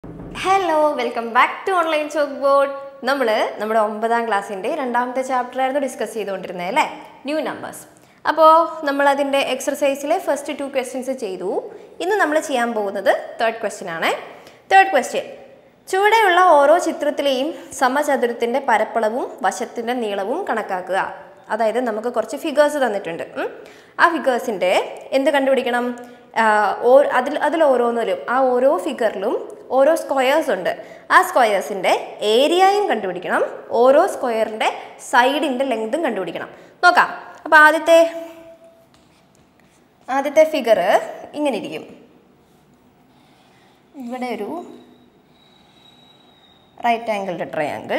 Hello welcome back to online chalk board നമ്മൾ നമ്മുടെ ഒമ്പതാം ക്ലാസ്സിൻ്റെ രണ്ടാമത്തെ ചാപ്റ്റർ ആയിരുന്നു ഡിസ്കസ് ചെയ്തുകൊണ്ടിരുന്നത് അല്ലേ ന്യൂ നമ്പേഴ്സ് അപ്പോൾ നമ്മൾ അതിൻ്റെ എക്സർസൈസിലെ ഫസ്റ്റ് ടു ക്വസ്റ്റ്യൻസ് ചെയ്തു ഇന്ന് നമ്മൾ ചെയ്യാൻ പോകുന്നത് തേർഡ് ക്വസ്റ്റ്യൻ ആണ് തേർഡ് ക്വസ്റ്റ്യൻ ചുവടെയുള്ള ഓരോ ചിത്രത്തിലെയും സമചതുരത്തിൻ്റെ പരപ്പളവും വശത്തിൻ്റെ നീളവും കണക്കാക്കുക അതായത് നമുക്ക് കുറച്ച് ഫിഗേഴ്സ് തന്നിട്ടുണ്ട് ഉം. ആ ഫിഗേഴ്സിൻ്റെ എന്ത് കണ്ടുപിടിക്കണം ആ, ഓ- അതിൽ അതിൽ ഓരോന്നിലും ആ ഓരോ ഫിഗറിലും ഓരോ സ്ക്വയേഴ്സ് ഉണ്ട് ആ സ്ക്വയേഴ്സിൻ്റെ ഏരിയയും കണ്ടുപിടിക്കണം ഓരോ സ്ക്വയറിൻ്റെ സൈഡിൻ്റെ ലെങ്തും കണ്ടുപിടിക്കണം നോക്കാം അപ്പോൾ ആദ്യത്തെ ആദ്യത്തെ ഫിഗർ ഇങ്ങനെ ഇരിക്കും ഇവിടെ ഒരു റൈറ്റ് ആംഗിൾഡ് ട്രയാങ്കിൾ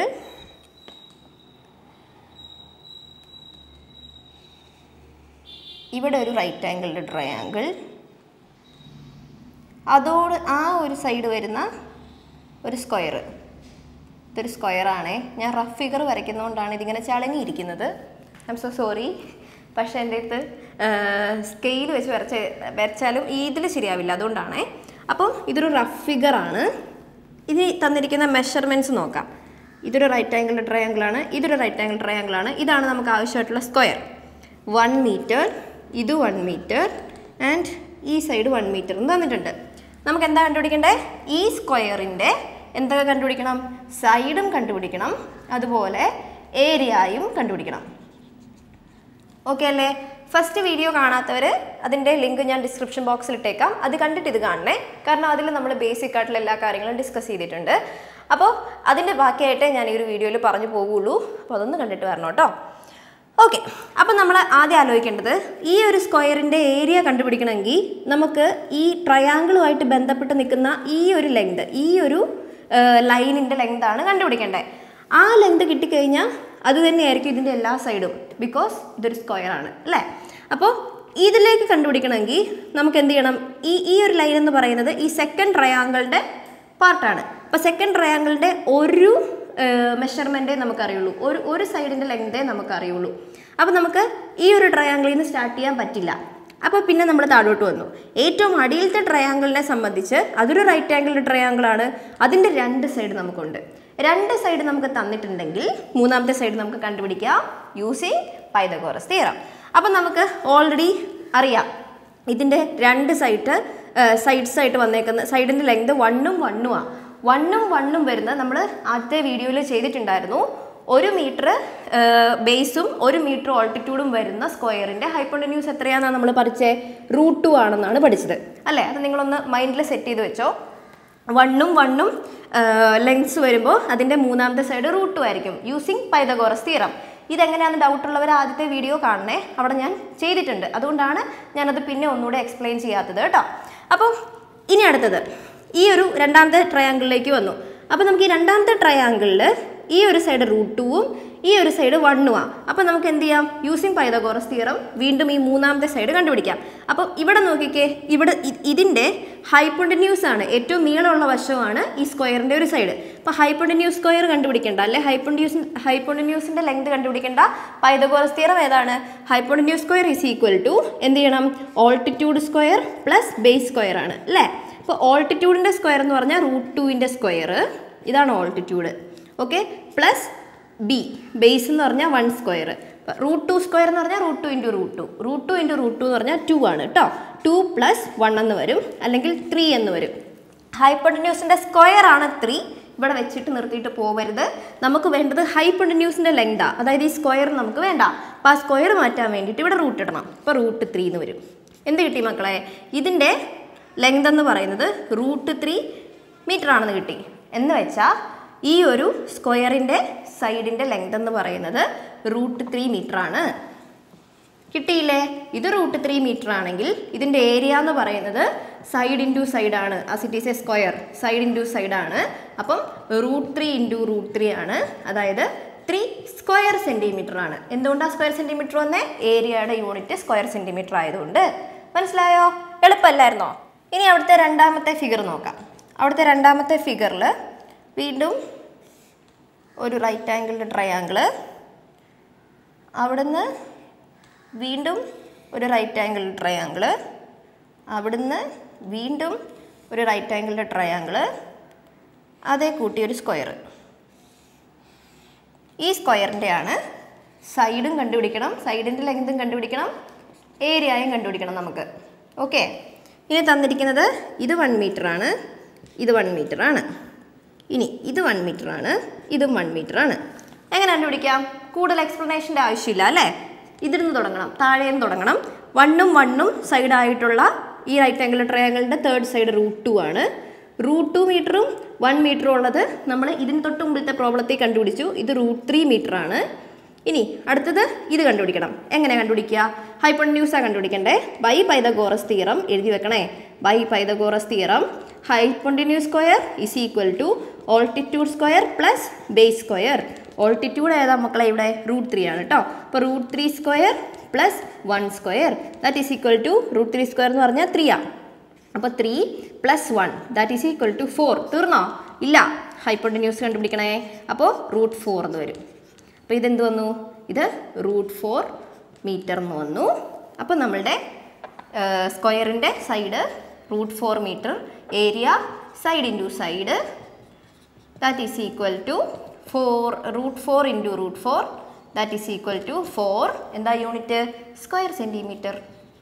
ഇവിടെ ഒരു റൈറ്റ് ആംഗിൾഡ് ട്രയാങ്കിൾ അതോട് ആ ഒരു സൈഡ് വരുന്ന ഒരു സ്ക്വയർ ഇതൊരു സ്ക്വയറാണേ ഞാൻ റഫ് ഫിഗർ വരയ്ക്കുന്നതുകൊണ്ടാണ് ഇതിങ്ങനെ ചളങ്ങിയിരിക്കുന്നത് ഐ എം സോ സോറി പക്ഷേ എൻ്റെ അടുത്ത് സ്കെയിൽ വെച്ച് വരച്ച് വരച്ചാലും ഇതിൽ ശരിയാവില്ല അതുകൊണ്ടാണേ അപ്പം ഇതൊരു റഫ് ഫിഗറാണ് ഇത് തന്നിരിക്കുന്ന മെഷർമെൻറ്റ്സ് നോക്കാം ഇതൊരു റൈറ്റ് ആംഗിൾ ട്രയാങ്കിൾ ആണ് ഇതൊരു റൈറ്റ് ആംഗിൾ ട്രയാങ്കിൾ ആണ് ഇതാണ് നമുക്ക് ആവശ്യമായിട്ടുള്ള സ്ക്വയർ വൺ മീറ്റർ ഇത് വൺ മീറ്റർ ആൻഡ് ഈ സൈഡ് വൺ മീറ്റർ എന്ന് തന്നിട്ടുണ്ട് നമുക്ക് എന്താ കണ്ടുപിടിക്കണ്ടേ ഈ സ്ക്വയറിൻ്റെ എന്തൊക്കെ കണ്ടുപിടിക്കണം സൈഡും കണ്ടുപിടിക്കണം അതുപോലെ ഏരിയയും കണ്ടുപിടിക്കണം ഓക്കെ അല്ലേ ഫസ്റ്റ് വീഡിയോ കാണാത്തവർ അതിൻ്റെ ലിങ്ക് ഞാൻ ഡിസ്ക്രിപ്ഷൻ ബോക്സിൽ ഇട്ടേക്കാം അത് കണ്ടിട്ട് ഇത് കാണണേ കാരണം അതിൽ നമ്മൾ ബേസിക് ആയിട്ടുള്ള എല്ലാ കാര്യങ്ങളും ഡിസ്കസ് ചെയ്തിട്ടുണ്ട് അപ്പോൾ അതിൻ്റെ ബാക്കിയായിട്ടേ ഞാൻ ഈ ഒരു വീഡിയോയിൽ പറഞ്ഞു പോകുള്ളൂ അപ്പോൾ അതൊന്ന് കണ്ടിട്ട് വരണം കേട്ടോ ഓക്കെ അപ്പം നമ്മൾ ആദ്യം ആലോചിക്കേണ്ടത് ഈ ഒരു സ്ക്വയറിൻ്റെ ഏരിയ കണ്ടുപിടിക്കണമെങ്കിൽ നമുക്ക് ഈ ട്രയാങ്കിളുമായിട്ട് ബന്ധപ്പെട്ട് നിൽക്കുന്ന ഈ ഒരു ലെങ്ത് ഈ ഒരു ലൈനിൻ്റെ ലെങ്താണ് കണ്ടുപിടിക്കേണ്ടത് ആ ലെങ്ത് കിട്ടിക്കഴിഞ്ഞാൽ അത് തന്നെയായിരിക്കും ഇതിൻ്റെ എല്ലാ സൈഡും ബിക്കോസ് ഇതൊരു സ്ക്വയർ ആണ് അല്ലേ അപ്പോൾ ഇതിലേക്ക് കണ്ടുപിടിക്കണമെങ്കിൽ നമുക്ക് എന്ത് ചെയ്യണം ഈ ഈ ഒരു ലൈൻ എന്ന് പറയുന്നത് ഈ സെക്കൻഡ് ട്രയാങ്കിളുടെ പാർട്ടാണ് അപ്പോൾ സെക്കൻഡ് ട്രയാങ്കിളിൻ്റെ ഒരു മെഷർമെൻറ്റേ നമുക്കറിയുള്ളൂ ഒരു ഒരു സൈഡിൻ്റെ ലെങ്തേ നമുക്കറിയുള്ളൂ അപ്പോൾ നമുക്ക് ഈ ഒരു ട്രയാങ്കിളിൽ നിന്ന് സ്റ്റാർട്ട് ചെയ്യാൻ പറ്റില്ല അപ്പോൾ പിന്നെ നമ്മൾ താഴോട്ട് വന്നു ഏറ്റവും അടിയിലത്തെ ട്രയാങ്കിളിനെ സംബന്ധിച്ച് അതൊരു റൈറ്റ് ആംഗിൾ ട്രയാങ്കിൾ ആണ് അതിൻ്റെ രണ്ട് സൈഡ് നമുക്കുണ്ട് രണ്ട് സൈഡ് നമുക്ക് തന്നിട്ടുണ്ടെങ്കിൽ മൂന്നാമത്തെ സൈഡ് നമുക്ക് കണ്ടുപിടിക്കാം യൂസിങ് പൈതഗോറസ് തിയറം അപ്പം നമുക്ക് ഓൾറെഡി അറിയാം ഇതിൻ്റെ രണ്ട് സൈഡ് സൈഡ്സ് ആയിട്ട് വന്നേക്കുന്ന സൈഡിൻ്റെ ലെങ്ത് വണ്ണും വണ്ണുമാണ് വണ്ണും വണ്ണും വരുന്നത് നമ്മൾ ആദ്യത്തെ വീഡിയോയിൽ ചെയ്തിട്ടുണ്ടായിരുന്നു ഒരു മീറ്റർ ബേസും ഒരു മീറ്റർ ഓൾട്ടിറ്റ്യൂഡും വരുന്ന സ്ക്വയറിൻ്റെ ഹൈപ്പോണ്ടന്യൂസ് എത്രയാണെന്നാണ് നമ്മൾ പഠിച്ചേ റൂട്ട് ടു ആണെന്നാണ് പഠിച്ചത് അല്ലേ അത് നിങ്ങളൊന്ന് മൈൻഡിൽ സെറ്റ് ചെയ്ത് വെച്ചോ വണ്ണും വണ്ണും ലെങ്സ് വരുമ്പോൾ അതിൻ്റെ മൂന്നാമത്തെ സൈഡ് റൂട്ട് ടു ആയിരിക്കും യൂസിങ് പൈതഗോറസ് തിയറം ഇതെങ്ങനെയാണെന്ന് ഡൗട്ട് ഉള്ളവർ ആദ്യത്തെ വീഡിയോ കാണണേ അവിടെ ഞാൻ ചെയ്തിട്ടുണ്ട് അതുകൊണ്ടാണ് ഞാനത് പിന്നെ ഒന്നുകൂടെ എക്സ്പ്ലെയിൻ ചെയ്യാത്തത് കേട്ടോ അപ്പം ഇനി അടുത്തത് ഈ ഒരു രണ്ടാമത്തെ ട്രയാങ്കിളിലേക്ക് വന്നു അപ്പോൾ നമുക്ക് ഈ രണ്ടാമത്തെ ട്രയാങ്കിളിൽ ഈ ഒരു സൈഡ് റൂട്ട് ടൂവും ഈ ഒരു സൈഡ് വണ്ണുമാണ് അപ്പോൾ നമുക്ക് എന്ത് ചെയ്യാം യൂസിങ് പൈതഗോറസ് തിയറം വീണ്ടും ഈ മൂന്നാമത്തെ സൈഡ് കണ്ടുപിടിക്കാം അപ്പോൾ ഇവിടെ നോക്കിക്കേ ഇവിടെ ഇ- ഇതിൻ്റെ ഹൈപ്പൊണ്ടന്യൂസ് ആണ് ഏറ്റവും നീളമുള്ള വശമാണ് ഈ സ്ക്വയറിൻ്റെ ഒരു സൈഡ് അപ്പോൾ ഹൈപ്പൊണ്ടന്യൂസ് സ്ക്വയർ കണ്ടുപിടിക്കേണ്ട അല്ലെ ഹൈപ്പൊണ്ടന്യൂസ് ഹൈപ്പൊണ്ടന്യൂസിൻ്റെ ലെങ്ത് കണ്ടുപിടിക്കേണ്ട പൈതഗോറസ് തിയറം ഏതാണ് hypotenuse square is equal to എന്ത് ചെയ്യണം altitude square plus base square ആണ് അല്ലേ അപ്പോൾ ഓൾട്ടിറ്റ്യൂഡിൻ്റെ സ്ക്വയർ എന്ന് പറഞ്ഞാൽ റൂട്ട് ടുവിൻ്റെ സ്ക്വയർ ഇതാണ് altitude okay plus b base എന്ന് പറഞ്ഞാൽ one square root two square എന്ന് പറഞ്ഞാൽ root two into root two root two into root two എന്ന് പറഞ്ഞാൽ ടു ആണ് കേട്ടോ ടു പ്ലസ് വൺ എന്ന് വരും അല്ലെങ്കിൽ ത്രീ എന്ന് വരും ഹൈപ്പർട്ടന്യൂസിൻ്റെ സ്ക്വയർ ആണ് ത്രീ ഇവിടെ വെച്ചിട്ട് നിർത്തിയിട്ട് പോകരുത് നമുക്ക് വേണ്ടത് ഹൈപ്പർട്ടന്യൂസിൻ്റെ ലെങ്താണ് അതായത് ഈ സ്ക്വയർ നമുക്ക് വേണ്ട അപ്പോൾ ആ സ്ക്വയർ മാറ്റാൻ വേണ്ടിയിട്ട് ഇവിടെ റൂട്ട് ഇടണം ഇപ്പോൾ റൂട്ട് ത്രീ എന്ന് വരും എന്ത് കിട്ടി മക്കളെ ഇതിൻ്റെ ലെങ്ത് എന്ന് പറയുന്നത് റൂട്ട് ത്രീ മീറ്റർ ആണെന്ന് കിട്ടി എന്ന് വെച്ചാൽ ഈ ഒരു സ്ക്വയറിൻ്റെ സൈഡിൻ്റെ ലെങ്ത് എന്ന് പറയുന്നത് റൂട്ട് ത്രീ മീറ്റർ ആണ് കിട്ടിയില്ലേ ഇത് റൂട്ട് ത്രീ മീറ്റർ ആണെങ്കിൽ ഇതിൻ്റെ ഏരിയ എന്ന് പറയുന്നത് സൈഡ് ഇൻറ്റു സൈഡ് ആണ് as it is a square side into side ആണ് അപ്പം root three into root three ആണ് അതായത് ത്രീ സ്ക്വയർ സെൻറ്റിമീറ്റർ ആണ് എന്തുകൊണ്ടാണ് സ്ക്വയർ സെൻറ്റിമീറ്റർ വന്നേ ഏരിയയുടെ യൂണിറ്റ് സ്ക്വയർ സെൻറ്റിമീറ്റർ ആയതുകൊണ്ട് മനസ്സിലായോ എളുപ്പമല്ലായിരുന്നോ ഇനി അവിടുത്തെ രണ്ടാമത്തെ ഫിഗർ നോക്കാം അവിടുത്തെ രണ്ടാമത്തെ ഫിഗറിൽ വീണ്ടും ഒരു റൈറ്റ് ആംഗിൾഡ് ട്രയാങ്കിള് അവിടുന്ന് വീണ്ടും ഒരു റൈറ്റ് ആംഗിൾ ട്രയാങ്കിള് അവിടുന്ന് വീണ്ടും ഒരു റൈറ്റ് ആംഗിളിൻ്റെ ട്രയാങ്കിള് അതേ കൂട്ടി ഒരു സ്ക്വയർ ഈ സ്ക്വയറിൻ്റെ ആണ് സൈഡും കണ്ടുപിടിക്കണം സൈഡിൻ്റെ ലെങ്തും കണ്ടുപിടിക്കണം ഏരിയയും കണ്ടുപിടിക്കണം നമുക്ക് ഓക്കെ ഇനി തന്നിരിക്കുന്നത് ഇത് വൺ മീറ്റർ ആണ് ഇത് വൺ മീറ്റർ ആണ് ഇനി ഇത് വൺ മീറ്റർ ആണ് ഇതും വൺ മീറ്റർ ആണ് എങ്ങനെ കണ്ടുപിടിക്കാം കൂടുതൽ എക്സ്പ്ലനേഷൻ്റെ ആവശ്യമില്ല അല്ലേ ഇതിരുന്ന് തുടങ്ങണം താഴേന്ന് തുടങ്ങണം വണ്ണും വണ്ണും സൈഡായിട്ടുള്ള ഈ റൈറ്റ് ആംഗിൾ ട്രയാങ്കിളിൻ്റെ തേർഡ് സൈഡ് റൂട്ട് ടു ആണ് റൂട്ട് ടു മീറ്ററും വൺ മീറ്ററും ഉള്ളത് നമ്മൾ ഇതിന് തൊട്ട് മുമ്പിലത്തെ പ്രോബ്ലത്തിൽ കണ്ടുപിടിച്ചു ഇത് റൂട്ട് ത്രീ മീറ്റർ ആണ് ഇനി അടുത്തത് ഇത് കണ്ടുപിടിക്കണം എങ്ങനെ കണ്ടുപിടിക്കുക ഹൈപ്പൊണ്യൂസാണ് കണ്ടുപിടിക്കണ്ടേ ബൈ പൈതഗോറസ് തീറം എഴുതി വെക്കണേ by Pythagoras theorem hypotenuse square is equal to altitude square plus base square altitude ഏതാ മക്കളെ ഇവിടെ റൂട്ട് ത്രീ ആണ് കേട്ടോ അപ്പോൾ root three square plus one square that is equal to root three square എന്ന് പറഞ്ഞാൽ ത്രീ ആണ് അപ്പോൾ three plus one that is equal to four തീർന്നോ ഇല്ല ഹൈപ്പൊണ്ടിന്യൂസ് കണ്ടുപിടിക്കണേ അപ്പോൾ റൂട്ട് ഫോർ എന്ന് വരും അപ്പോൾ ഇതെന്ത് വന്നു ഇത് റൂട്ട് ഫോർ മീറ്റർ എന്ന് വന്നു അപ്പോൾ നമ്മളുടെ സ്ക്വയറിൻ്റെ side root four metre area side into side that is equal to four root four into root four that is equal to four എന്താ unit square centimetre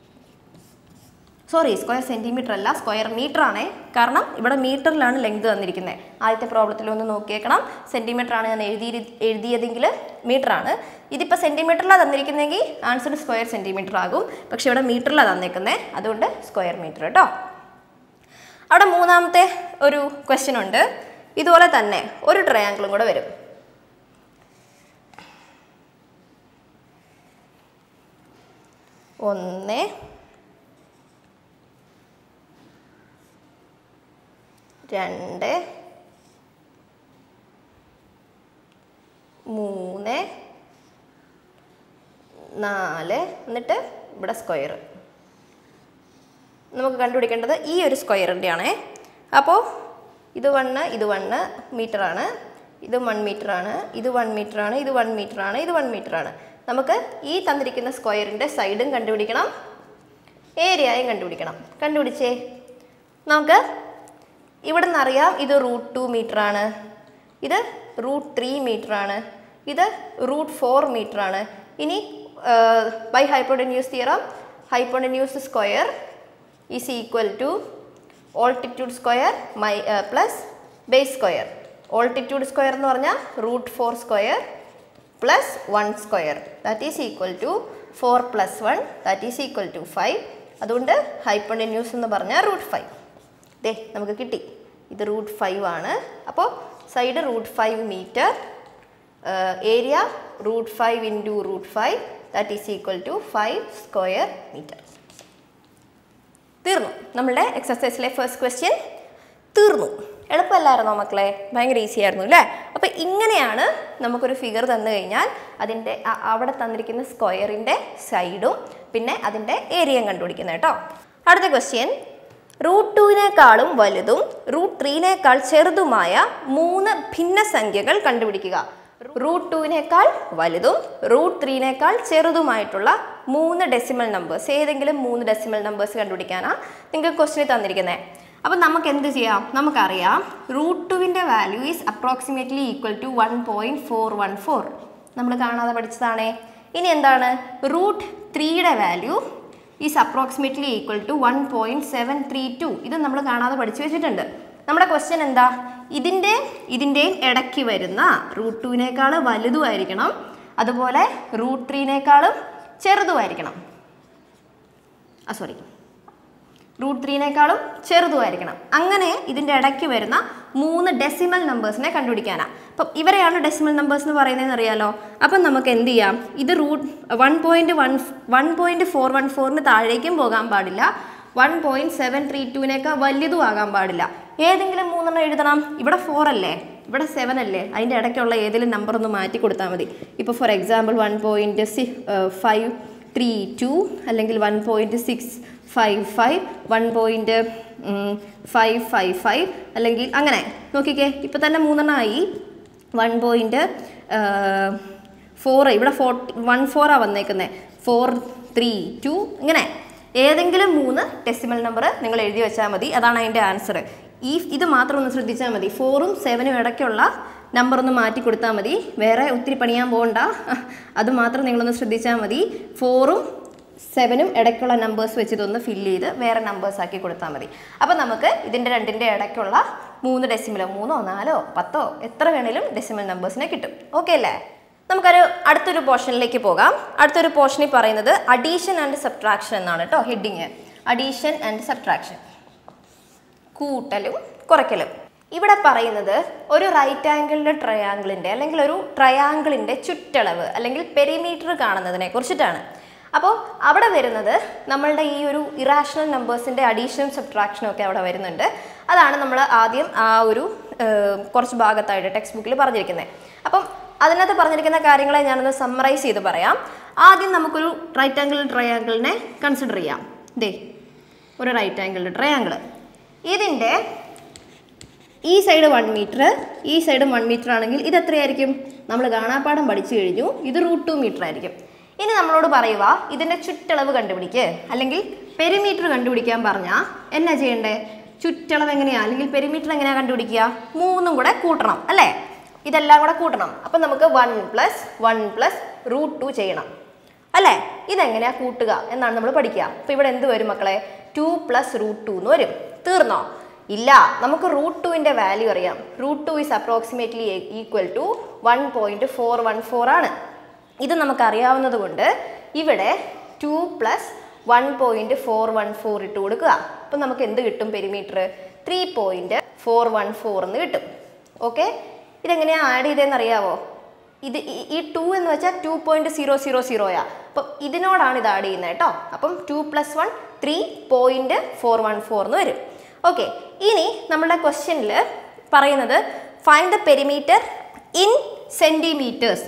sorry square centimetre അല്ല square metre ആണേ കാരണം ഇവിടെ മീറ്ററിലാണ് length തന്നിരിക്കുന്നത് ആദ്യത്തെ പ്രോബ്ലത്തിൽ ഒന്ന് നോക്കിയേക്കണം centimetre ആണ് ഞാൻ എഴുതി എഴുതിയതെങ്കിൽ മീറ്റർ ആണ് ഇതിപ്പോൾ സെൻറ്റിമീറ്ററിലാണ് തന്നിരിക്കുന്നതെങ്കിൽ ആൻസർ സ്ക്വയർ സെൻറ്റിമീറ്റർ ആകും പക്ഷെ ഇവിടെ മീറ്ററിലാണ് തന്നേക്കുന്നത് അതുകൊണ്ട് സ്ക്വയർ മീറ്റർ കേട്ടോ അവിടെ മൂന്നാമത്തെ ഒരു ക്വസ്റ്റ്യൻ ഉണ്ട് ഇതുപോലെ തന്നെ ഒരു ട്രയാങ്കിളും കൂടെ വരും ഒന്ന് രണ്ട് മൂന്ന് നാല് എന്നിട്ട് ഇവിടെ സ്ക്വയർ നമുക്ക് കണ്ടുപിടിക്കേണ്ടത് ഈ ഒരു സ്ക്വയറിൻ്റെ ആണേ അപ്പോൾ ഇത് വണ്ണ് ഇത് വണ്ണ് മീറ്റർ ആണ് ഇത് വൺ മീറ്റർ ആണ് ഇത് വൺ മീറ്റർ ആണ് ഇത് വൺ മീറ്റർ ആണ് ഇത് വൺ മീറ്റർ ആണ് നമുക്ക് ഈ തന്നിരിക്കുന്ന സ്ക്വയറിൻ്റെ സൈഡും കണ്ടുപിടിക്കണം ഏരിയയും കണ്ടുപിടിക്കണം കണ്ടുപിടിച്ചേ നമുക്ക് ഇവിടെ നിന്നറിയാം ഇത് റൂട്ട് ടു മീറ്റർ ആണ് ഇത് റൂട്ട് ത്രീ മീറ്റർ ആണ് ഇത് റൂട്ട് ഫോർ മീറ്റർ ആണ് ഇനി by hypotenuse theorem hypotenuse square is equal to altitude square my plus base square altitude square എന്ന് പറഞ്ഞാൽ root four square plus one square that is equal to four plus one that is equal to five അതുകൊണ്ട് hypotenuse എന്ന് പറഞ്ഞാൽ root five ദേ നമുക്ക് കിട്ടി ഇത് root five ആണ് അപ്പോൾ side root five metre area root five into root five that is equal to five square metre തീർന്നു നമ്മളുടെ എക്സസൈസിലെ ഫസ്റ്റ് ക്വസ്റ്റ്യൻ തീർന്നു എളുപ്പമല്ലായിരുന്നോ മക്കളെ ഭയങ്കര ഈസി ആയിരുന്നു അല്ലേ അപ്പോൾ ഇങ്ങനെയാണ് നമുക്കൊരു ഫിഗർ തന്നു കഴിഞ്ഞാൽ അതിൻ്റെ അ- അവിടെ തന്നിരിക്കുന്ന സ്ക്വയറിൻ്റെ സൈഡും പിന്നെ അതിൻ്റെ ഏരിയയും കണ്ടുപിടിക്കുന്നത് കേട്ടോ അടുത്ത ക്വസ്റ്റ്യൻ റൂട്ട് ടുവിനേക്കാളും വലുതും റൂട്ട് ത്രീനേക്കാൾ ചെറുതുമായ മൂന്ന് ഭിന്നസംഖ്യകൾ കണ്ടുപിടിക്കുക റൂട്ട് ടുവിനേക്കാൾ വലുതും റൂട്ട് ത്രീനേക്കാൾ ചെറുതുമായിട്ടുള്ള മൂന്ന് ഡെസിമൽ നമ്പേഴ്സ് ഏതെങ്കിലും മൂന്ന് ഡെസിമൽ നമ്പേഴ്സ് കണ്ടുപിടിക്കാനാണ് നിങ്ങൾക്ക് ക്വസ്റ്റിന് തന്നിരിക്കുന്നത് അപ്പം നമുക്ക് എന്ത് ചെയ്യാം നമുക്കറിയാം റൂട്ട് ടുവിൻ്റെ value is approximately equal to one point four one four നമ്മൾ കാണാതെ പഠിച്ചതാണേ ഇനി എന്താണ് റൂട്ട് ത്രീയുടെ value is approximately equal to one point seven three two ഇത് നമ്മൾ കാണാതെ പഠിച്ചു വെച്ചിട്ടുണ്ട് നമ്മുടെ ക്വസ്റ്റ്യൻ എന്താ ഇതിൻ്റെ ഇതിൻ്റെയും ഇടയ്ക്ക് വരുന്ന റൂട്ട് ടുവിനേക്കാൾ വലുതുമായിരിക്കണം അതുപോലെ റൂട്ട് ത്രീനേക്കാളും ചെറുതുമായിരിക്കണം ആ സോറി റൂട്ട് ത്രീനേക്കാളും ചെറുതുമായിരിക്കണം അങ്ങനെ ഇതിൻ്റെ ഇടയ്ക്ക് വരുന്ന മൂന്ന് ഡെസിമൽ നമ്പേഴ്സിനെ കണ്ടുപിടിക്കാനാണ് അപ്പം ഇവരെയാണ് ഡെസിമൽ നമ്പേഴ്സ് എന്ന് പറയുന്നതെന്ന് അറിയാലോ അപ്പം നമുക്ക് എന്ത് ചെയ്യാം ഇത് root one point one one point four one ഫോറിന് താഴേക്കും പോകാൻ പാടില്ല വൺ പോയിൻറ്റ് സെവൻ ത്രീ ടുവിനേക്കാൾ വലുതും ആകാൻ പാടില്ല ഏതെങ്കിലും മൂന്നെണ്ണം എഴുതണം ഇവിടെ ഫോർ അല്ലേ ഇവിടെ സെവൻ അല്ലേ അതിൻ്റെ ഇടയ്ക്കുള്ള ഏതെങ്കിലും നമ്പർ ഒന്ന് മാറ്റി കൊടുത്താൽ മതി ഇപ്പോൾ ഫോർ എക്സാമ്പിൾ വൺ പോയിൻറ്റ് സി ഫൈവ് ത്രീ ടു അല്ലെങ്കിൽ one point six five five one point five five five അല്ലെങ്കിൽ അങ്ങനെ നോക്കിക്കേ ഇപ്പോൾ തന്നെ മൂന്നെണ്ണമായി വൺ പോയിൻറ്റ് ഫോർ ഇവിടെ ഫോർട്ടി വൺ ഫോറാണ് വന്നേക്കുന്നത് ഫോർ ത്രീ ടു ഇങ്ങനെ ഏതെങ്കിലും മൂന്ന് ഡെസിമൽ നമ്പർ നിങ്ങൾ എഴുതി വെച്ചാൽ മതി അതാണ് അതിൻ്റെ ആൻസർ ഈ ഇത് മാത്രം ഒന്ന് ശ്രദ്ധിച്ചാൽ മതി ഫോറും സെവനും ഇടയ്ക്കുള്ള നമ്പർ ഒന്ന് മാറ്റി കൊടുത്താൽ മതി വേറെ ഒത്തിരി പണിയാൻ പോകണ്ട അത് മാത്രം നിങ്ങളൊന്ന് ശ്രദ്ധിച്ചാൽ മതി ഫോറും സെവനും ഇടയ്ക്കുള്ള നമ്പേഴ്സ് വെച്ച് ഇതൊന്ന് ഫില്ല് ചെയ്ത് വേറെ നമ്പേഴ്സ് ആക്കി കൊടുത്താൽ മതി അപ്പോൾ നമുക്ക് ഇതിൻ്റെ രണ്ടിൻ്റെ ഇടയ്ക്കുള്ള മൂന്ന് ഡെസിമലോ മൂന്നോ നാലോ പത്തോ എത്ര വേണേലും ഡെസിമൽ നമ്പേഴ്സിനെ കിട്ടും ഓക്കെ അല്ലേ നമുക്കൊരു അടുത്തൊരു പോർഷനിലേക്ക് പോകാം അടുത്തൊരു പോർഷനിൽ പറയുന്നത് അഡീഷൻ ആൻഡ് സബ്ട്രാക്ഷൻ എന്നാണ് കേട്ടോ ഹെഡിങ് അഡീഷൻ ആൻഡ് സബ്ട്രാക്ഷൻ കൂട്ടലും കുറയ്ക്കലും ഇവിടെ പറയുന്നത് ഒരു റൈറ്റ് ആംഗിളിൻ്റെ ട്രയാങ്കിളിൻ്റെ അല്ലെങ്കിൽ ഒരു ട്രയാങ്കിളിൻ്റെ ചുറ്റളവ് അല്ലെങ്കിൽ പെരിമീറ്റർ കാണുന്നതിനെ കുറിച്ചിട്ടാണ് അപ്പോൾ അവിടെ വരുന്നത് നമ്മളുടെ ഈ ഒരു ഇറാഷണൽ നമ്പേഴ്സിൻ്റെ അഡീഷനും സബ്ട്രാക്ഷനും ഒക്കെ അവിടെ വരുന്നുണ്ട് അതാണ് നമ്മൾ ആദ്യം ആ ഒരു ഏർ, കുറച്ച് ഭാഗത്തായിട്ട് ടെക്സ്റ്റ് ബുക്കിൽ പറഞ്ഞിരിക്കുന്നത് അപ്പം അതിനകത്ത് പറഞ്ഞിരിക്കുന്ന കാര്യങ്ങളെ ഞാനൊന്ന് സമ്മറൈസ് ചെയ്ത് പറയാം ആദ്യം നമുക്കൊരു റൈറ്റ് ആംഗിൾ ട്രയാങ്കിളിനെ കൺസിഡർ ചെയ്യാം ദേ ഒരു റൈറ്റ് ആംഗിൾ ട്രയാങ്കിൾ ഇതിൻ്റെ ഈ സൈഡ് വൺ മീറ്റർ ഈ സൈഡ് വൺ മീറ്റർ ആണെങ്കിൽ ഇത് എത്രയായിരിക്കും നമ്മൾ കാണാപ്പാടം പഠിച്ചു കഴിഞ്ഞു ഇത് റൂട്ട് ടു മീറ്റർ ആയിരിക്കും ഇനി നമ്മളോട് പറയുക ഇതിൻ്റെ ചുറ്റളവ് കണ്ടുപിടിക്ക് അല്ലെങ്കിൽ പെരിമീറ്റർ കണ്ടുപിടിക്കാൻ പറഞ്ഞാൽ എന്നാ ചെയ്യണ്ടേ ചുറ്റളവ് എങ്ങനെയാ അല്ലെങ്കിൽ പെരിമീറ്റർ എങ്ങനെയാ കണ്ടുപിടിക്കുക മൂന്നും കൂടെ കൂട്ടണം അല്ലേ ഇതെല്ലാം കൂടെ കൂട്ടണം അപ്പം നമുക്ക് one plus one plus root two ചെയ്യണം അല്ലേ ഇതെങ്ങനെയാ കൂട്ടുക എന്നാണ് നമ്മൾ പഠിക്കുക അപ്പോൾ ഇവിടെ എന്ത് വരും മക്കളെ ടു പ്ലസ് റൂട്ട് ടു എന്ന് വരും തീർന്നോ ഇല്ല നമുക്ക് റൂട്ട് ടുവിൻ്റെ വാല്യൂ അറിയാം root two is approximately equal to one point four one four ആണ് ഇത് നമുക്ക് അറിയാവുന്നത് കൊണ്ട് ഇവിടെ two plus one point four one four ഇട്ട് കൊടുക്കുക അപ്പം നമുക്ക് എന്ത് കിട്ടും perimeter three point four one four എന്ന് കിട്ടും ഓക്കെ ഇതെങ്ങനെയാണ് ആഡ് ചെയ്തതെന്ന് അറിയാവോ ഇത് ഈ- ഈ ടു എന്ന് വെച്ചാൽ ടു പോയിന്റ് സീറോ സീറോ സീറോയാ അപ്പം ഇതിനോടാണ് ഇത് ആഡ് ചെയ്യുന്നത് കേട്ടോ അപ്പം two plus one three point four one four എന്ന് വരും ഓക്കെ ഇനി നമ്മുടെ ക്വസ്റ്റ്യനിൽ പറയുന്നത് find the perimeter in centimetres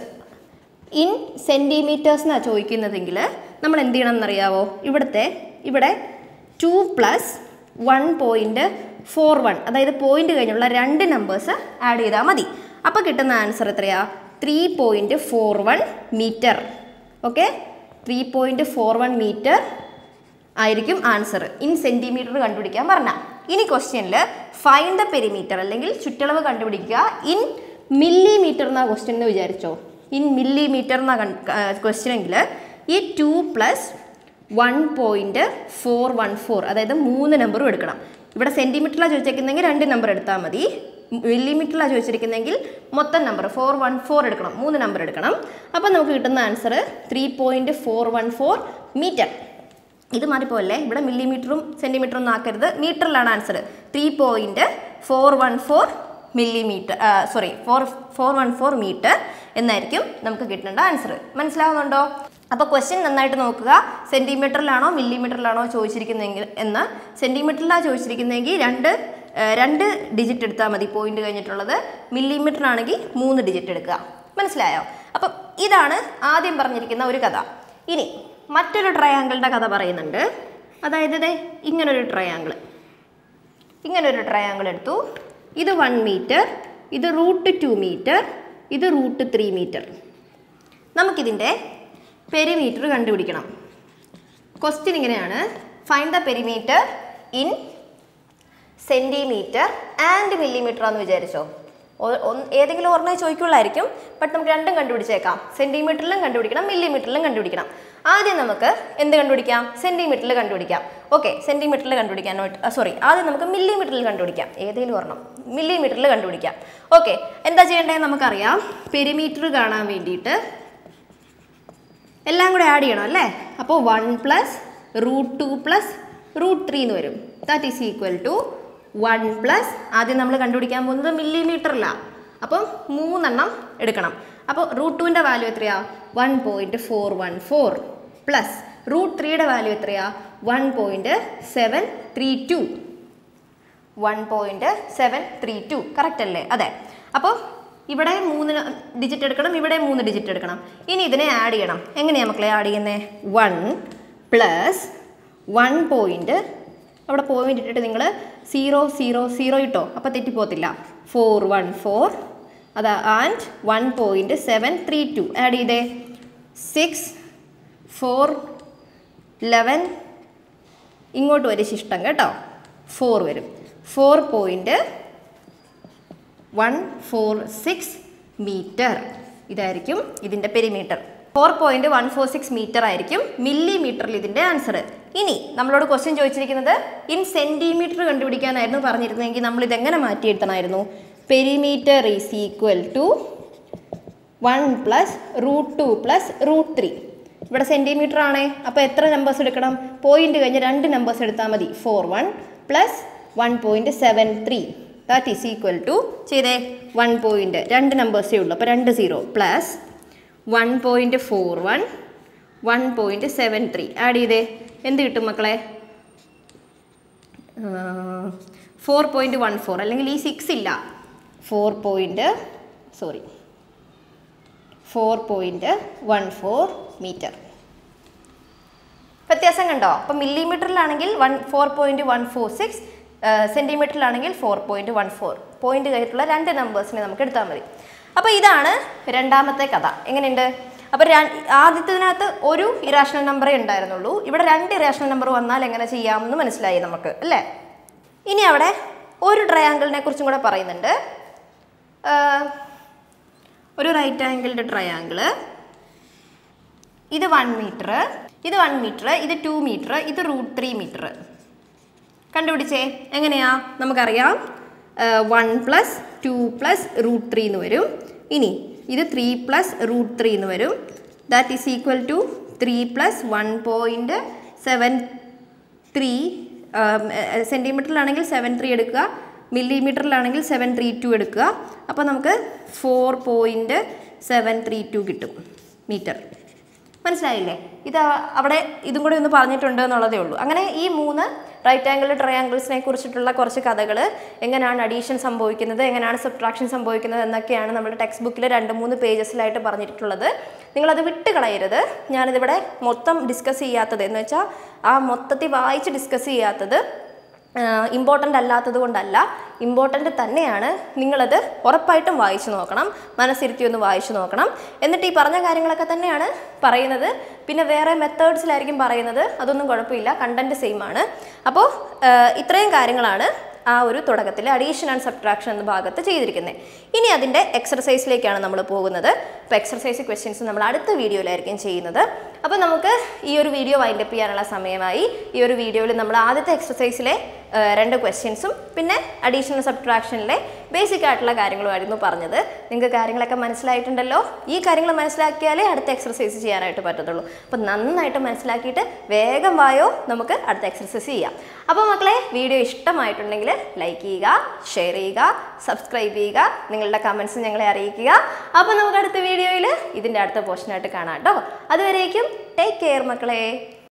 in centimetres എന്നാണ് ചോദിക്കുന്നതെങ്കിൽ നമ്മൾ എന്ത് ചെയ്യണം എന്നറിയാവോ ഇവിടുത്തെ ഇവിടെ two plus one point four one അതായത് പോയിന്റ് കഴിഞ്ഞുള്ള രണ്ട് നമ്പേഴ്സ് ആഡ് ചെയ്താൽ മതി അപ്പോൾ കിട്ടുന്ന ആൻസർ എത്രയാ three point four one metre okay three point four one metre ആയിരിക്കും ആൻസർ ഇൻ സെൻറ്റിമീറ്റർ കണ്ടുപിടിക്കാൻ പറഞ്ഞ ഇനി ക്വസ്റ്റ്യനിൽ ഫൈൻ ദ പെരിമീറ്റർ അല്ലെങ്കിൽ ചുറ്റളവ് കണ്ടുപിടിക്കുക ഇൻ മില്ലിമീറ്റർ എന്നാ ക്വസ്റ്റ്യൻ എന്ന് വിചാരിച്ചോ ഇൻ മില്ലിമീറ്റർ എന്നാ ക്വസ്റ്റ്യൻ എങ്കിൽ ഈ two plus one point four one four അതായത് മൂന്ന് നമ്പറും എടുക്കണം ഇവിടെ സെൻറ്റിമീറ്ററിലാണ് ചോദിച്ചേക്കുന്നെങ്കിൽ രണ്ട് നമ്പർ എടുത്താൽ മതി മില്ലിമീറ്ററിലാണ് ചോദിച്ചിരിക്കുന്നെങ്കിൽ മൊത്തം നമ്പർ ഫോർ വൺ ഫോർ എടുക്കണം മൂന്ന് നമ്പർ എടുക്കണം അപ്പം നമുക്ക് കിട്ടുന്ന answer three point four one four metre ഇത് മാറിപ്പോയല്ലേ ഇവിടെ മില്ലിമീറ്ററും സെൻറ്റിമീറ്ററും ഒന്നും ആക്കരുത് മീറ്ററിലാണ് answer three point four one four millimetre sorry four four one four metre എന്നായിരിക്കും നമുക്ക് കിട്ടേണ്ട ആൻസർ മനസ്സിലാവുന്നുണ്ടോ അപ്പോൾ ക്വസ്റ്റ്യൻ നന്നായിട്ട് നോക്കുക സെൻറ്റിമീറ്ററിലാണോ മില്ലിമീറ്ററിലാണോ ചോദിച്ചിരിക്കുന്നതെങ്കിൽ എന്ന് സെൻറ്റിമീറ്ററിലാണ് ചോദിച്ചിരിക്കുന്നതെങ്കിൽ രണ്ട് ആ, രണ്ട് ഡിജിറ്റ് എടുത്താൽ മതി പോയിന്റ് കഴിഞ്ഞിട്ടുള്ളത് മില്ലിമീറ്റർ ആണെങ്കിൽ മൂന്ന് ഡിജിറ്റ് എടുക്കുക മനസ്സിലായോ അപ്പം ഇതാണ് ആദ്യം പറഞ്ഞിരിക്കുന്ന ഒരു കഥ ഇനി മറ്റൊരു ട്രയാങ്കിളിൻ്റെ കഥ പറയുന്നുണ്ട് അതായത് ദേ ഇങ്ങനൊരു ട്രയാങ്കിൾ ഇങ്ങനൊരു ട്രയാങ്കിൾ എടുത്തു ഇത് വൺ മീറ്റർ ഇത് റൂട്ട് ടു മീറ്റർ ഇത് റൂട്ട് ത്രീ മീറ്റർ നമുക്കിതിൻ്റെ പെരിമീറ്റർ കണ്ടുപിടിക്കണം ക്വസ്റ്റ്യൻ ഇങ്ങനെയാണ് find the perimeter in centimetre and millimetre എന്ന് വിചാരിച്ചോ ഒ- ഒന്ന് ഏതെങ്കിലും ഒരെണ്ണേ ചോദിക്കുള്ളായിരിക്കും ബട്ട് നമുക്ക് രണ്ടും കണ്ടുപിടിച്ചേക്കാം സെൻറ്റിമീറ്ററിലും കണ്ടുപിടിക്കണം മില്ലിമീറ്ററിലും കണ്ടുപിടിക്കണം ആദ്യം നമുക്ക് എന്ത് കണ്ടുപിടിക്കാം സെൻറ്റിമീറ്ററിൽ കണ്ടുപിടിക്കാം ഓക്കെ സെൻറ്റിമീറ്ററിൽ കണ്ടുപിടിക്കാനായിട്ട് സോറി ആദ്യം നമുക്ക് മില്ലിമീറ്ററിൽ കണ്ടുപിടിക്കാം ഏതെങ്കിലും ഒരെണ്ണം മില്ലിമീറ്ററിൽ കണ്ടുപിടിക്കാം ഓക്കെ എന്താ ചെയ്യേണ്ടതെന്ന് നമുക്കറിയാം പെരിമീറ്റർ കാണാൻ വേണ്ടിയിട്ട് എല്ലാം കൂടെ ആഡ് ചെയ്യണം അല്ലേ അപ്പോൾ one plus root two plus root three എന്ന് വരും that is equal to one plus ആദ്യം നമ്മൾ കണ്ടുപിടിക്കാൻ പോകുന്നത് മില്ലിമീറ്ററിലാണ് അപ്പം മൂന്നെണ്ണം എടുക്കണം അപ്പോൾ റൂട്ട് ടുവിൻ്റെ വാല്യൂ എത്രയാ one point four one four plus root ത്രീയുടെ വാല്യൂ എത്രയാ one point seven three two one point seven three two correct അല്ലേ അതെ അപ്പോൾ ഇവിടെ മൂന്ന് ഡിജിറ്റ് എടുക്കണം ഇവിടെ മൂന്ന് ഡിജിറ്റ് എടുക്കണം ഇനി ഇതിനെ ആഡ് ചെയ്യണം എങ്ങനെയാണ് മക്കളെ ആഡ് ചെയ്യുന്നത് വൺ പ്ലസ് വൺ പോയിൻറ്റ് അവിടെ പോയിന്റ് ഇട്ടിട്ട് നിങ്ങൾ സീറോ സീറോ സീറോ ഇട്ടോ അപ്പോൾ തെറ്റിപ്പോത്തില്ല ഫോർ വൺ ഫോർ അതാ and one point seven three two add ചെയ്തേ സിക്സ് ഫോർ ലെവൻ ഇങ്ങോട്ട് വരും ശിഷ്ടം കേട്ടോ ഫോർ വരും four point one four six metre ഇതായിരിക്കും ഇതിൻ്റെ perimeter four point one four six metre ആയിരിക്കും മില്ലിമീറ്ററിൽ ഇതിൻ്റെ ആൻസർ ഇനി നമ്മളോട് ക്വസ്റ്റ്യൻ ചോദിച്ചിരിക്കുന്നത് ഇൻ സെൻറ്റിമീറ്റർ കണ്ടുപിടിക്കാനായിരുന്നു പറഞ്ഞിരുന്നതെങ്കിൽ നമ്മൾ ഇതെങ്ങനെ മാറ്റി എഴുതണമായിരുന്നു perimeter is equal to one plus root two plus root three ഇവിടെ സെൻറ്റിമീറ്റർ ആണേ അപ്പോൾ എത്ര നമ്പേഴ്സ് എടുക്കണം പോയിന്റ് കഴിഞ്ഞ് രണ്ട് നമ്പേഴ്സ് എടുത്താൽ മതി four one plus one point seven three that is equal to ചെയ്തേ വൺ പോയിൻറ്റ് രണ്ട് നമ്പേഴ്സേ ഉള്ളൂ അപ്പോൾ രണ്ട് zero plus one point four one one point seven three add ചെയ്തേ എന്ത് കിട്ടും മക്കളെ ഫോർ പോയിൻറ്റ് വൺ ഫോർ അല്ലെങ്കിൽ ഈ സിക്സ് ഇല്ല four point sorry four point one four metre വ്യത്യാസം കണ്ടോ അപ്പം മില്ലിമീറ്ററിലാണെങ്കിൽ one four point one four six സെൻറ്റിമീറ്ററിലാണെങ്കിൽ four point one four point കഴിഞ്ഞിട്ടുള്ള രണ്ട് നമ്പേഴ്സിനെ നമുക്ക് എടുത്താൽ മതി അപ്പോൾ ഇതാണ് രണ്ടാമത്തെ കഥ എങ്ങനെയുണ്ട് അപ്പോൾ ആദ്യത്തിനകത്ത് ഒരു ഇറാഷണൽ നമ്പറേ ഉണ്ടായിരുന്നുള്ളൂ ഇവിടെ രണ്ട് ഇറാഷണൽ നമ്പർ വന്നാൽ എങ്ങനെ ചെയ്യാമെന്ന് മനസ്സിലായി നമുക്ക് അല്ലേ ഇനി അവിടെ ഒരു ട്രയാങ്കിളിനെ കുറിച്ചും കൂടെ പറയുന്നുണ്ട് ആഹ് ഒരു റൈറ്റ് ആംഗിൾഡ് ട്രയാങ്കിള് ഇത് വൺ മീറ്റർ ഇത് വൺ മീറ്റർ ഇത് ടു മീറ്റർ ഇത് റൂട്ട് ത്രീ മീറ്റർ കണ്ടുപിടിച്ചേ എങ്ങനെയാ നമുക്കറിയാം one plus two plus root three എന്ന് വരും ഇനി ഇത് ത്രീ പ്ലസ് റൂട്ട് ത്രീ എന്ന് വരും that is equal to three plus one point seven three സെൻറ്റിമീറ്ററിലാണെങ്കിൽ സെവൻ ത്രീ എടുക്കുക മില്ലിമീറ്ററിലാണെങ്കിൽ സെവൻ ത്രീ ടു എടുക്കുക അപ്പോൾ നമുക്ക് four point seven three two കിട്ടും മീറ്റർ മനസ്സിലായില്ലേ ഇത് അ- അവിടെ ഇതും കൂടി ഒന്ന് പറഞ്ഞിട്ടുണ്ട് എന്നുള്ളതേ ഉള്ളൂ അങ്ങനെ ഈ മൂന്ന് റൈറ്റ് ആംഗിൾ ട്രയാങ്കിൾസിനെ കുറിച്ചിട്ടുള്ള കുറച്ച് കഥകൾ എങ്ങനെയാണ് അഡീഷൻ സംഭവിക്കുന്നത് എങ്ങനെയാണ് സബ്ട്രാക്ഷൻ സംഭവിക്കുന്നത് എന്നൊക്കെയാണ് നമ്മുടെ ടെക്സ്റ്റ് ബുക്കിൽ രണ്ട് മൂന്ന് പേജസിലായിട്ട് പറഞ്ഞിട്ടുള്ളത് നിങ്ങളത് വിട്ട് കളയരുത് ഞാനിതിവിടെ മൊത്തം ഡിസ്കസ് ചെയ്യാത്തത് എന്ന് വെച്ചാൽ ആ മൊത്തത്തിൽ വായിച്ച് ഡിസ്കസ് ചെയ്യാത്തത് ഇമ്പോർട്ടൻ്റ് അല്ലാത്തത് കൊണ്ടല്ല ഇമ്പോർട്ടൻ്റ് തന്നെയാണ് നിങ്ങളത് ഉറപ്പായിട്ടും വായിച്ചു നോക്കണം മനസ്സിരുത്തി ഒന്ന് വായിച്ചു നോക്കണം എന്നിട്ട് ഈ പറഞ്ഞ കാര്യങ്ങളൊക്കെ തന്നെയാണ് പറയുന്നത് പിന്നെ വേറെ മെത്തേഡ്സിലായിരിക്കും പറയുന്നത് അതൊന്നും കുഴപ്പമില്ല കണ്ടൻറ്റ് സെയിം ആണ് അപ്പോൾ ഇത്രയും കാര്യങ്ങളാണ് ആ ഒരു തുടക്കത്തിൽ അഡീഷൻ ആൻഡ് സബ്ട്രാക്ഷൻ എന്ന ഭാഗത്ത് ചെയ്തിരിക്കുന്നത് ഇനി അതിൻ്റെ എക്സർസൈസിലേക്കാണ് നമ്മൾ പോകുന്നത് അപ്പോൾ എക്സർസൈസ് ക്വസ്റ്റ്യൻസ് നമ്മൾ അടുത്ത വീഡിയോയിലായിരിക്കും ചെയ്യുന്നത് അപ്പോൾ നമുക്ക് ഈ ഒരു വീഡിയോ വൈൻഡപ്പ് ചെയ്യാനുള്ള സമയമായി ഈ ഒരു വീഡിയോയിൽ നമ്മൾ ആദ്യത്തെ എക്സർസൈസിലെ ആ, രണ്ട് ക്വസ്റ്റ്യൻസും പിന്നെ അഡീഷണൽ സബ്ട്രാക്ഷനിലെ ബേസിക് ആയിട്ടുള്ള കാര്യങ്ങളുമായിരുന്നു പറഞ്ഞത് നിങ്ങൾക്ക് കാര്യങ്ങളൊക്കെ മനസ്സിലായിട്ടുണ്ടല്ലോ ഈ കാര്യങ്ങൾ മനസ്സിലാക്കിയാലേ അടുത്ത എക്സർസൈസ് ചെയ്യാനായിട്ട് പറ്റത്തുള്ളൂ അപ്പോൾ നന്നായിട്ട് മനസ്സിലാക്കിയിട്ട് വേഗം വായോ നമുക്ക് അടുത്ത എക്സർസൈസ് ചെയ്യാം അപ്പോൾ മക്കളെ വീഡിയോ ഇഷ്ടമായിട്ടുണ്ടെങ്കിൽ ലൈക്ക് ചെയ്യുക ഷെയർ ചെയ്യുക സബ്സ്ക്രൈബ് ചെയ്യുക നിങ്ങളുടെ കമൻസ് ഞങ്ങളെ അറിയിക്കുക അപ്പോൾ നമുക്ക് അടുത്ത വീഡിയോയിൽ ഇതിൻ്റെ അടുത്ത പോർഷനായിട്ട് കാണാം കേട്ടോ അതുവരേക്കും ടേക്ക് കെയർ മക്കളെ